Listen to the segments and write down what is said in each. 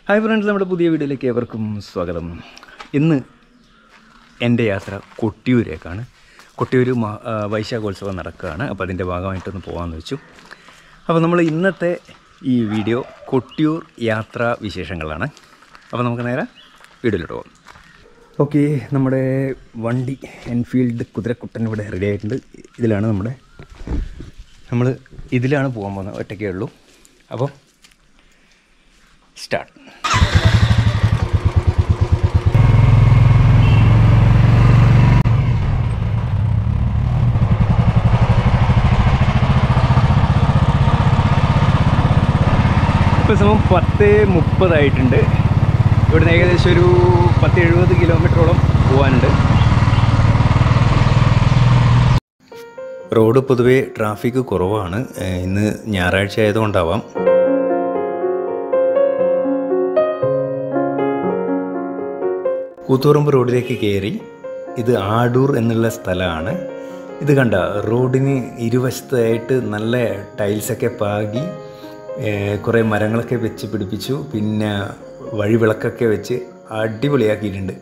hi friends നമ്മുടെ പുതിയ വീഡിയോയിലേക്ക് ഏവർക്കും സ്വാഗതം ഇന്ന് എൻ്റെ യാത്ര കൊട്ടിയൂരേക്കാണ് കൊട്ടിയൂർ മ- ആ, വൈശാഖോത്സവം നടക്കുകയാണ് അപ്പോൾ അതിൻ്റെ ഭാഗമായിട്ടൊന്ന് പോകാമെന്ന് വെച്ചു അപ്പോൾ നമ്മൾ ഇന്നത്തെ ഈ വീഡിയോ കൊട്ടിയൂർ യാത്രാ വിശേഷങ്ങളാണ് അപ്പോൾ നമുക്ക് നേരെ വീഡിയോയിലോട്ട് പോകാം ഓക്കെ നമ്മുടെ വണ്ടി എൻഫീൽഡ് കുതിരക്കുട്ടൻ ഇവിടെ റെഡി ആയിട്ടുണ്ട് ഇതിലാണ് നമ്മുടെ നമ്മൾ ഇതിലാണ് പോകാൻ പോകുന്നത് ഒറ്റയ്ക്കേ ഉള്ളൂ അപ്പോൾ സ്റ്റാർട്ട് ഇപ്പോൾ സമയം പത്ത് മുപ്പതായിട്ടുണ്ട് ഇവിടുന്ന് ഏകദേശം ഒരു പത്ത് എഴുപത് കിലോമീറ്ററോളം പോകാനുണ്ട് റോഡ് പൊതുവേ ട്രാഫിക് കുറവാണ് ഏഹ് ഇന്ന് ഞായറാഴ്ച ആയതുകൊണ്ടാവാം കൂത്തുപറമ്പ് റോഡിലേക്ക് കയറി ഇത് ആഡൂർ എന്നുള്ള സ്ഥലമാണ് ഇത് കണ്ട റോഡിന് ഇരുവശത്തായിട്ട് നല്ല ടൈൽസൊക്കെ പാകി ഏഹ് കുറേ മരങ്ങളൊക്കെ വെച്ച് പിടിപ്പിച്ചു പിന്നെ വഴിവിളക്കൊക്കെ വെച്ച് അടിപൊളിയാക്കിയിട്ടുണ്ട്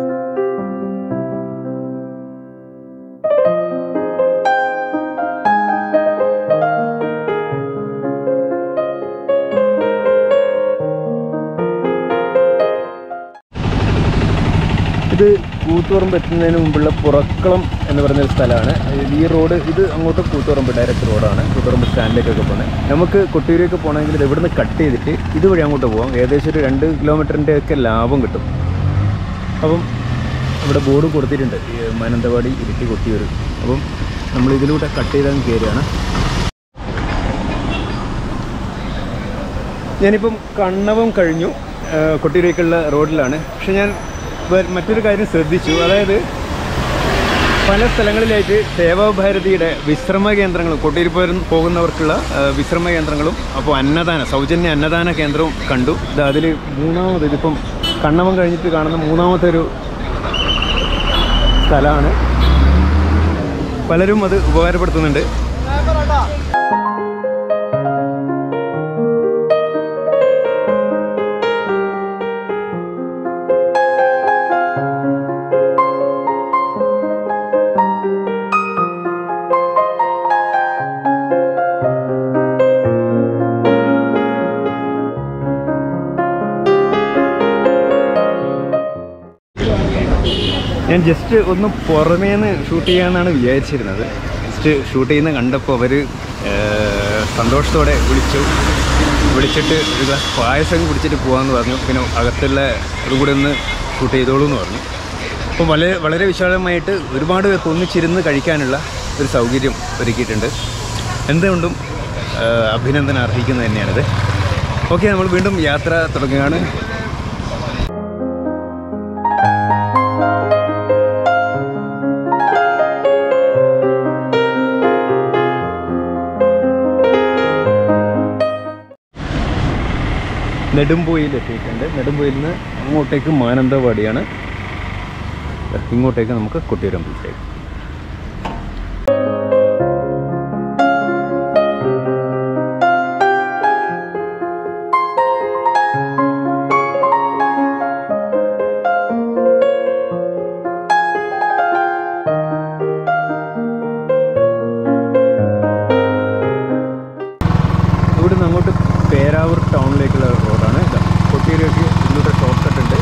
ഇത് കൂത്തുപറമ്പ് എത്തുന്നതിന് മുമ്പുള്ള പുറക്കളം എന്ന് പറയുന്ന ഒരു സ്ഥലമാണ് ഈ റോഡ് ഇത് അങ്ങോട്ട് കൂത്തുപറമ്പ് ഡയറക്റ്റ് റോഡാണ് കൂത്തുപറമ്പ് സ്റ്റാൻഡിലേക്കൊക്കെ പോകുന്നത് നമുക്ക് കൊട്ടിയൂരേക്ക് പോകണമെങ്കിൽ ഇത് ഇവിടുന്ന് കട്ട് ചെയ്തിട്ട് ഇതുവഴി അങ്ങോട്ട് പോകാം ഏകദേശം ഒരു രണ്ട് കിലോമീറ്ററിൻ്റെ ഒക്കെ ലാഭം കിട്ടും അപ്പം ഇവിടെ ബോർഡ് കൊടുത്തിട്ടുണ്ട് ഈ മാനന്തവാടി ഇരിട്ടി കൊട്ടിയൂർ അപ്പം നമ്മൾ ഇതിലൂടെ കട്ട് ചെയ്താൽ കയറുകയാണ് ഞാനിപ്പം കണ്ണവം കഴിഞ്ഞു ആ, കൊട്ടിയൂരേക്കുള്ള റോഡിലാണ് പക്ഷെ ഞാൻ വേ- മറ്റൊരു കാര്യം ശ്രദ്ധിച്ചു അതായത് പല സ്ഥലങ്ങളിലായിട്ട് സേവാഭാരതിയുടെ വിശ്രമ കേന്ദ്രങ്ങളും കൊട്ടിയൂർ പോരും- പോകുന്നവർക്കുള്ള ആ, വിശ്രമ കേന്ദ്രങ്ങളും അപ്പോൾ അന്നദാന സൗജന്യ അന്നദാന കേന്ദ്രവും കണ്ടു ഇത് അതിൽ മൂന്നാമത് ഇതിപ്പം കണ്ണവം കഴിഞ്ഞിട്ട് കാണുന്ന മൂന്നാമത്തെ ഒരു സ്ഥലമാണ് പലരും അത് ഉപകാരപ്പെടുത്തുന്നുണ്ട് ഞാൻ ജസ്റ്റ് ഒന്ന് പുറമേന്ന് ഷൂട്ട് ചെയ്യാമെന്നാണ് വിചാരിച്ചിരുന്നത് ജസ്റ്റ് ഷൂട്ട് ചെയ്യുന്ന കണ്ടപ്പോൾ അവർ സന്തോഷത്തോടെ വിളിച്ചു വിളിച്ചിട്ട് ഒരു ഗ്ലാസ് പായസം കുടിച്ചിട്ട് പോകാമെന്ന് പറഞ്ഞു പിന്നെ അകത്തുള്ള അതും കൂടെ ഒന്ന് ഷൂട്ട് ചെയ്തോളൂ എന്ന് പറഞ്ഞു അപ്പം വളരെ വളരെ വിശാലമായിട്ട് ഒരുപാട് പേർക്ക് ഒന്നിച്ചിരുന്ന് കഴിക്കാനുള്ള ഒരു സൗകര്യം ഒരുക്കിയിട്ടുണ്ട് എന്തുകൊണ്ടും ആ, അഭിനന്ദനം അർഹിക്കുന്നത് തന്നെയാണിത് ഓക്കെ നമ്മൾ വീണ്ടും യാത്ര തുടങ്ങുകയാണ് നെടുമ്പോയിൽ എത്തിയിട്ടുണ്ട് നെടുമ്പോയിൽ നിന്ന് അങ്ങോട്ടേക്ക് മാനന്തവാടിയാണ് ഇങ്ങോട്ടേക്ക് നമുക്ക് കൊട്ടിയൂരമ്പലത്തേക്ക് ഇവിടുന്ന് അങ്ങോട്ട് പേരാവൂർ ടൗണിലേക്കുള്ള റോഡാണ് ഇതാ കൊട്ടിയൂരേക്ക് ഇന്നത്തെ ഷോർട്ട് കട്ട് ഉണ്ട്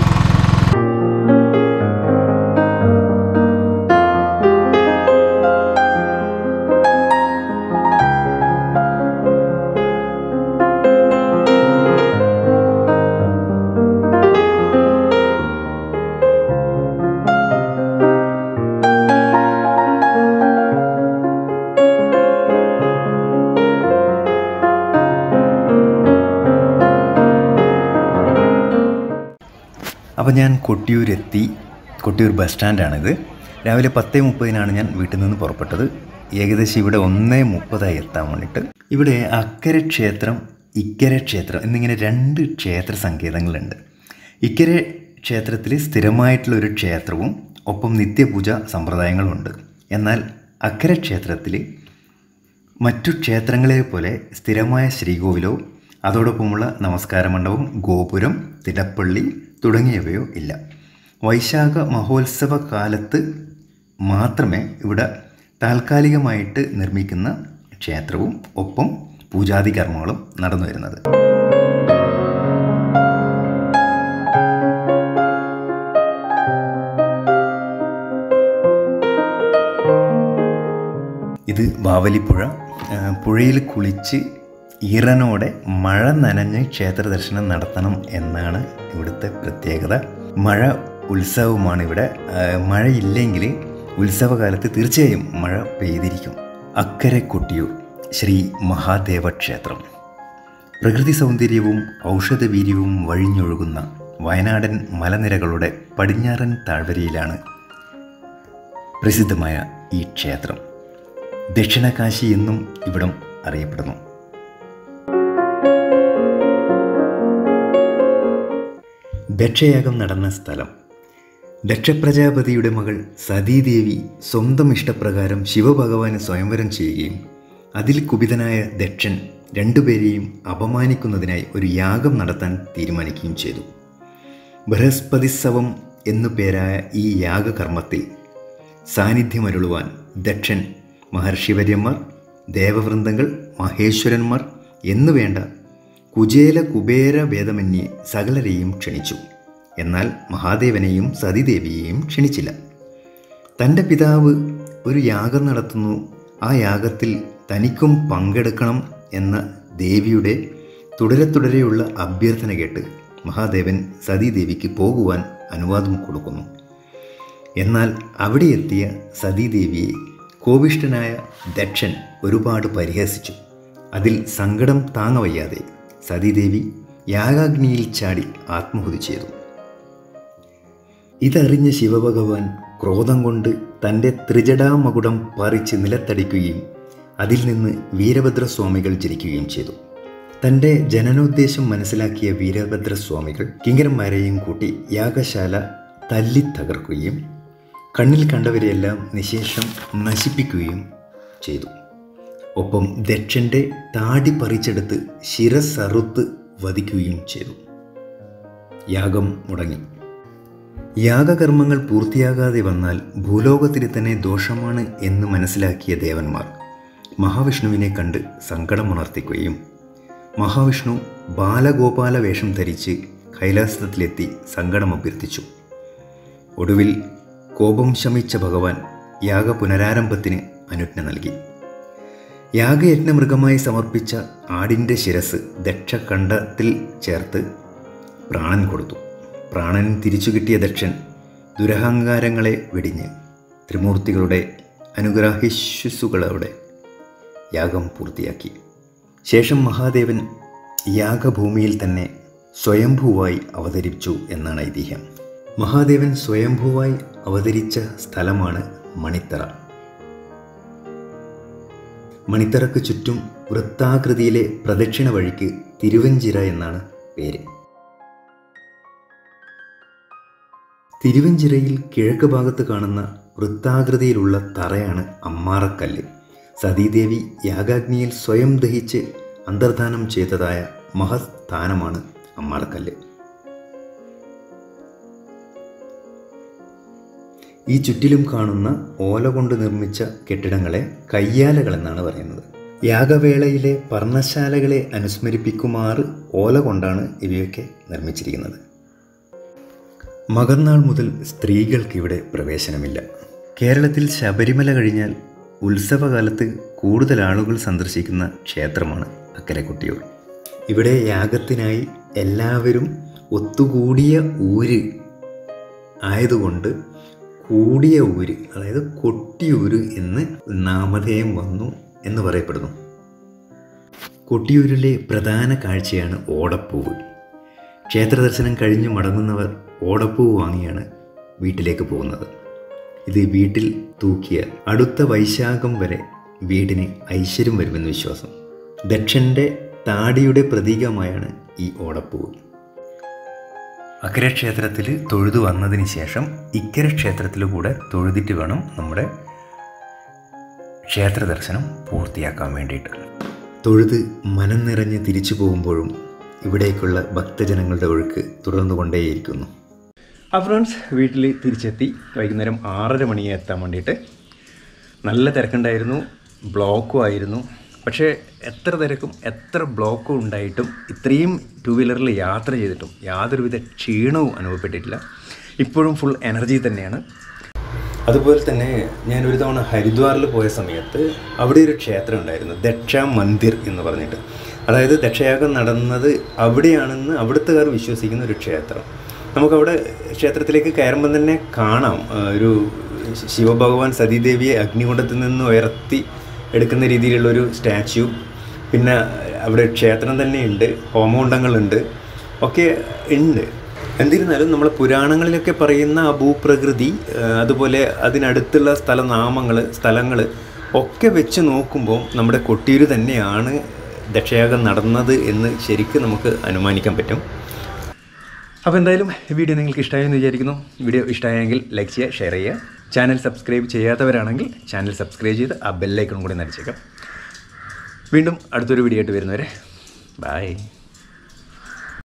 അപ്പോൾ ഞാൻ കൊട്ടിയൂരെത്തി കൊട്ടിയൂർ ബസ് സ്റ്റാൻഡാണിത് രാവിലെ പത്തേ മുപ്പതിനാണ് ഞാൻ വീട്ടിൽ നിന്ന് പുറപ്പെട്ടത് ഏകദേശം ഇവിടെ ഒന്നേ മുപ്പതായി എത്താൻ വേണ്ടിയിട്ട് ഇവിടെ അക്കരെ ക്ഷേത്രം ഇക്കരെ ക്ഷേത്രം എന്നിങ്ങനെ രണ്ട് ക്ഷേത്ര സങ്കേതങ്ങളുണ്ട് ഇക്കരെ ക്ഷേത്രത്തിൽ സ്ഥിരമായിട്ടുള്ളൊരു ക്ഷേത്രവും ഒപ്പം നിത്യപൂജ സമ്പ്രദായങ്ങളുമുണ്ട് എന്നാൽ അക്കരെ ക്ഷേത്രത്തിൽ മറ്റു ക്ഷേത്രങ്ങളെ പോലെ സ്ഥിരമായ ശ്രീകോവിലോ അതോടൊപ്പമുള്ള നമസ്കാര മണ്ഡപം ഗോപുരം തിടപ്പള്ളി തുടങ്ങിയവയോ ഇല്ല വൈശാഖ മഹോത്സവ കാലത്ത് മാത്രമേ ഇവിടെ താൽക്കാലികമായിട്ട് നിർമ്മിക്കുന്ന ക്ഷേത്രവും ഒപ്പം പൂജാതി കർമ്മങ്ങളും നടന്നു വരുന്നത് ഇത് ബാവലിപ്പുഴ ആ, പുഴയിൽ കുളിച്ച് ഈറനോടെ മഴ നനഞ്ഞ് ക്ഷേത്ര ദർശനം നടത്തണം എന്നാണ് ഇവിടുത്തെ പ്രത്യേകത മഴ ഉത്സവമാണ് ഇവിടെ ആ, മഴയില്ലെങ്കിൽ ഉത്സവകാലത്ത് തീർച്ചയായും മഴ പെയ്തിരിക്കും അക്കരെ കൊട്ടിയൂർ ശ്രീ മഹാദേവ ക്ഷേത്രം പ്രകൃതി സൗന്ദര്യവും ഔഷധവീര്യവും വഴിഞ്ഞൊഴുകുന്ന വയനാടൻ മലനിരകളുടെ പടിഞ്ഞാറൻ താഴ്വരയിലാണ് പ്രസിദ്ധമായ ഈ ക്ഷേത്രം ദക്ഷിണകാശി എന്നും ഇവിടം അറിയപ്പെടുന്നു ദക്ഷയാഗം നടന്ന സ്ഥലം ദക്ഷപ്രജാപതിയുടെ മകൾ സതീദേവി സ്വന്തം ഇഷ്ടപ്രകാരം ശിവഭഗവാന് സ്വയംവരം ചെയ്യുകയും അതിൽ കുപിതനായ ദക്ഷൻ രണ്ടുപേരെയും അപമാനിക്കുന്നതിനായി ഒരു യാഗം നടത്താൻ തീരുമാനിക്കുകയും ചെയ്തു ബൃഹസ്പതിസവം എന്നു പേരായ ഈ യാഗകർമ്മത്തിൽ സാന്നിധ്യമരുളുവാൻ ദക്ഷൻ മഹർഷിവര്യന്മാർ ദേവവൃന്ദങ്ങൾ മഹേശ്വരന്മാർ എന്നുവേണ്ട കുചേല കുബേര ഭേദമന്യേ സകലരെയും ക്ഷണിച്ചു എന്നാൽ മഹാദേവനെയും സതിദേവിയെയും ക്ഷണിച്ചില്ല തൻ്റെ പിതാവ് ഒരു യാഗം നടത്തുന്നു ആ യാഗത്തിൽ തനിക്കും പങ്കെടുക്കണം എന്ന ദേവിയുടെ തുടരെ തുടരെയുള്ള അഭ്യർത്ഥന കേട്ട് മഹാദേവൻ സതീദേവിക്ക് പോകുവാൻ അനുവാദം കൊടുക്കുന്നു എന്നാൽ അവിടെ എത്തിയ സതീദേവിയെ കോപിഷ്ഠനായ ദക്ഷൻ ഒരുപാട് പരിഹസിച്ചു അതിൽ സങ്കടം താങ്ങവയ്യാതെ സതീദേവി യാഗാഗ്നിയിൽ ചാടി ആത്മഹുതി ചെയ്തു ഇതറിഞ്ഞ ശിവഭഗവാൻ ക്രോധം കൊണ്ട് തൻ്റെ ത്രിജടാമകുടം പറിച്ച് നിലത്തടിക്കുകയും അതിൽ നിന്ന് വീരഭദ്രസ്വാമികൾ ജനിക്കുകയും ചെയ്തു തൻ്റെ ജനനോദ്ദേശം മനസ്സിലാക്കിയ വീരഭദ്രസ്വാമികൾ കിങ്കരന്മാരെയും കൂട്ടി യാഗശാല തല്ലി തകർക്കുകയും കണ്ണിൽ കണ്ടവരെയെല്ലാം നിശേഷം നശിപ്പിക്കുകയും ചെയ്തു ഒപ്പം ദക്ഷൻ്റെ താടി പറിച്ചെടുത്ത് ശിരസറുത്ത് വധിക്കുകയും ചെയ്തു യാഗം മുടങ്ങി യാഗകർമ്മങ്ങൾ പൂർത്തിയാകാതെ വന്നാൽ ഭൂലോകത്തിന് തന്നെ ദോഷമാണ് എന്ന് മനസ്സിലാക്കിയ ദേവന്മാർ മഹാവിഷ്ണുവിനെ കണ്ട് സങ്കടമുണർത്തിക്കുകയും മഹാവിഷ്ണു ബാലഗോപാല വേഷം ധരിച്ച് കൈലാസത്തിലെത്തി സങ്കടം അഭ്യർത്ഥിച്ചു ഒടുവിൽ കോപം ശമിച്ച ഭഗവാൻ യാഗ പുനരാരംഭത്തിന് അനുജ്ഞ നൽകി യാഗയജ്ഞമൃഗമായി സമർപ്പിച്ച ആടിൻ്റെ ശിരസ് ദക്ഷകണ്ഠത്തിൽ ചേർത്ത് പ്രാണൻ കൊടുത്തു പ്രാണൻ തിരിച്ചു കിട്ടിയ ദക്ഷൻ ദുരഹങ്കാരങ്ങളെ വെടിഞ്ഞ് ത്രിമൂർത്തികളുടെ അനുഗ്രാഹിശ്വസുകളോടെ യാഗം പൂർത്തിയാക്കി ശേഷം മഹാദേവൻ യാഗഭൂമിയിൽ തന്നെ സ്വയംഭൂവായി അവതരിച്ചു എന്നാണ് ഐതിഹ്യം മഹാദേവൻ സ്വയംഭൂവായി അവതരിച്ച സ്ഥലമാണ് മണിത്തറ മണിത്തറക്ക് ചുറ്റും വൃത്താകൃതിയിലെ പ്രദക്ഷിണ വഴിക്ക് തിരുവഞ്ചിറ എന്നാണ് പേര് തിരുവഞ്ചിറയിൽ കിഴക്ക് ഭാഗത്ത് കാണുന്ന വൃത്താകൃതിയിലുള്ള തറയാണ് അമ്മാറക്കല്ല് സതീദേവി യാഗാഗ്നിയിൽ സ്വയം ദഹിച്ച് അന്തർധാനം ചെയ്തതായ മഹസ്ഥാനമാണ് അമ്മാറക്കല്ല് ഈ ചുറ്റിലും കാണുന്ന ഓല കൊണ്ട് നിർമ്മിച്ച കെട്ടിടങ്ങളെ കയ്യാലകൾ എന്നാണ് പറയുന്നത് യാഗവേളയിലെ പർണശാലകളെ അനുസ്മരിപ്പിക്കുമാറ് ഓല കൊണ്ടാണ് ഇവയൊക്കെ നിർമ്മിച്ചിരിക്കുന്നത് മകന്നാൾ മുതൽ സ്ത്രീകൾക്ക് ഇവിടെ പ്രവേശനമില്ല കേരളത്തിൽ ശബരിമല കഴിഞ്ഞാൽ ഉത്സവകാലത്ത് കൂടുതൽ ആളുകൾ സന്ദർശിക്കുന്ന ക്ഷേത്രമാണ് അക്കരെ കൊട്ടിയൂർ ഇവിടെ യാഗത്തിനായി എല്ലാവരും ഒത്തുകൂടിയ ഊര് ആയതുകൊണ്ട് കൂടിയ ഊര് അതായത് കൊട്ടിയൂര് എന്ന് നാമധേയം വന്നു എന്ന് പറയപ്പെടുന്നു കൊട്ടിയൂരിലെ പ്രധാന കാഴ്ചയാണ് ഓടപ്പൂവ് ക്ഷേത്ര ദർശനം കഴിഞ്ഞ് മടങ്ങുന്നവർ ഓടപ്പൂവ് വാങ്ങിയാണ് വീട്ടിലേക്ക് പോകുന്നത് ഇത് വീട്ടിൽ തൂക്കിയാൽ അടുത്ത വൈശാഖം വരെ വീടിന് ഐശ്വര്യം വരുമെന്ന് വിശ്വാസം ദക്ഷൻ്റെ താടിയുടെ പ്രതീകമായാണ് ഈ ഓടപ്പൂവ് അക്കരെ ക്ഷേത്രത്തിൽ തൊഴുതു വന്നതിന് ശേഷം ഇക്കരെ ക്ഷേത്രത്തിൽ കൂടെ തൊഴുതിട്ട് വേണം നമ്മുടെ ക്ഷേത്ര ദർശനം പൂർത്തിയാക്കാൻ വേണ്ടിയിട്ട് തൊഴുത് മനം നിറഞ്ഞ് തിരിച്ചു പോകുമ്പോഴും ഇവിടേക്കുള്ള ഭക്തജനങ്ങളുടെ ഒഴുക്ക് തുടർന്നുകൊണ്ടേയിരിക്കുന്നു ആ ഫ്രണ്ട്സ് വീട്ടിൽ തിരിച്ചെത്തി വൈകുന്നേരം ആറര മണിയെ എത്താൻ വേണ്ടിയിട്ട് നല്ല തിരക്കുണ്ടായിരുന്നു ബ്ലോക്കും ആയിരുന്നു പക്ഷേ എത്ര തിരക്കും എത്ര ബ്ലോക്കും ഉണ്ടായിട്ടും ഇത്രയും ടു വീലറിൽ യാത്ര ചെയ്തിട്ടും യാതൊരുവിധ ക്ഷീണവും അനുഭവപ്പെട്ടിട്ടില്ല ഇപ്പോഴും ഫുൾ എനർജി തന്നെയാണ് അതുപോലെ തന്നെ ഞാൻ ഒരു തവണ ഹരിദ്വാറിൽ പോയ സമയത്ത് അവിടെ ഒരു ക്ഷേത്രം ഉണ്ടായിരുന്നു ദക്ഷ മന്ദിർ എന്ന് പറഞ്ഞിട്ട് അതായത് ദക്ഷയാഗം നടന്നത് അവിടെയാണെന്ന് അവിടുത്തുകാർ വിശ്വസിക്കുന്ന ഒരു ക്ഷേത്രം നമുക്കവിടെ ക്ഷേത്രത്തിലേക്ക് കയറുമ്പം തന്നെ കാണാം ആ, ഒരു ശിവഭഗവാൻ സതീദേവിയെ അഗ്നികുണ്ഡത്തിൽ നിന്ന് ഉയർത്തി എടുക്കുന്ന രീതിയിലുള്ളൊരു സ്റ്റാച്യു പിന്നെ അവിടെ ക്ഷേത്രം തന്നെയുണ്ട് ഹോമകുണ്ടങ്ങളുണ്ട് ഒക്കെ ഉണ്ട് എന്നിരുന്നാലും നമ്മൾ പുരാണങ്ങളിലൊക്കെ പറയുന്ന ആ ഭൂപ്രകൃതി ആ, അതുപോലെ അതിനടുത്തുള്ള സ്ഥലനാമങ്ങൾ സ്ഥലങ്ങൾ ഒക്കെ വെച്ച് നോക്കുമ്പോൾ നമ്മുടെ കൊട്ടിയൂർ തന്നെയാണ് ദക്ഷയാഗം നടന്നത് എന്ന് ശരിക്കും നമുക്ക് അനുമാനിക്കാൻ പറ്റും അപ്പോൾ എന്തായാലും വീഡിയോ നിങ്ങൾക്ക് ഇഷ്ടമായെന്ന് വിചാരിക്കുന്നു വീഡിയോ ഇഷ്ടമായെങ്കിൽ ലൈക്ക് ചെയ്യുക ഷെയർ ചെയ്യുക ചാനൽ സബ്സ്ക്രൈബ് ചെയ്യാത്തവരാണെങ്കിൽ ചാനൽ സബ്സ്ക്രൈബ് ചെയ്ത് ആ ബെല്ലൈക്കൺ കൂടി നടിച്ചേക്കാം വീണ്ടും അടുത്തൊരു വീഡിയോ ആയിട്ട് വരുന്നവരെ ബൈ